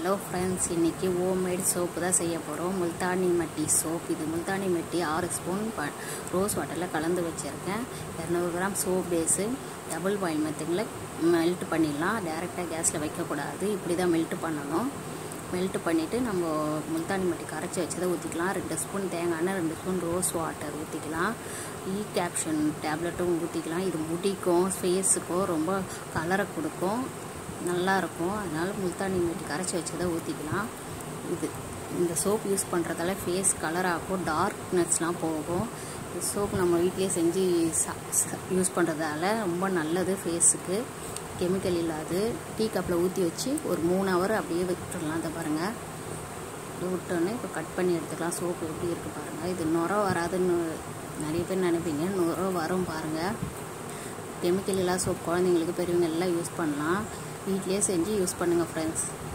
hello friends இன்றைக்கி homemade soap தான் செய்ய போகிறோம் முல்தானி மட்டி சோப் இது முல்தானி மட்டி ஆறு ஸ்பூன் ப ரோஸ் வாட்டரில் கலந்து வச்சுருக்கேன் இரநூறு gram soap base double boil மெத்தடில் மெல்ட் பண்ணிடலாம் டேரெக்டாக கேஸில் வைக்கக்கூடாது இப்படி தான் மெல்ட் பண்ணணும் மெல்ட் பண்ணிவிட்டு நம்ம முல்தானி மட்டி கரைச்சி வச்சதை ஊற்றிக்கலாம் ரெண்டு ஸ்பூன் தேங்காய் எண்ணெய் ரெண்டு ஸ்பூன் ரோஸ் வாட்டர் ஊற்றிக்கலாம் ஈ கேப்ஷன் டேப்லெட்டும் ஊற்றிக்கலாம் இது முடிக்கும் ஃபேஸுக்கும் ரொம்ப கலரை கொடுக்கும் நல்லாயிருக்கும் அதனால் முல்தானி மட்டி கரைச்சி வச்சதை ஊற்றிக்கலாம் இது இந்த சோப் யூஸ் பண்ணுறதால ஃபேஸ் கலர் ஆகும் டார்க்னஸ்லாம் போகும் இந்த சோப் நம்ம வீட்டிலே செஞ்சு யூஸ் பண்ணுறதால ரொம்ப நல்லது ஃபேஸுக்கு கெமிக்கல் இல்லாது டீ கப்பில் ஊற்றி வச்சு ஒரு மூணு ஹவர் அப்படியே விட்டுடலாம் அதை பாருங்கள் விட்டோன்னே இப்போ கட் பண்ணி எடுத்துக்கலாம் சோப்பு எப்படி இருக்குது பாருங்கள் இது நுர வராதுன்னு நிறைய பேர் நினைப்பீங்க நுர வரும் பாருங்கள் கெமிக்கல் இல்லாத சோப் குழந்தைங்களுக்கு பெரியவங்க எல்லாம் யூஸ் பண்ணலாம் வீட்லேயே செஞ்சு யூஸ் பண்ணுங்கள் ஃப்ரெண்ட்ஸ்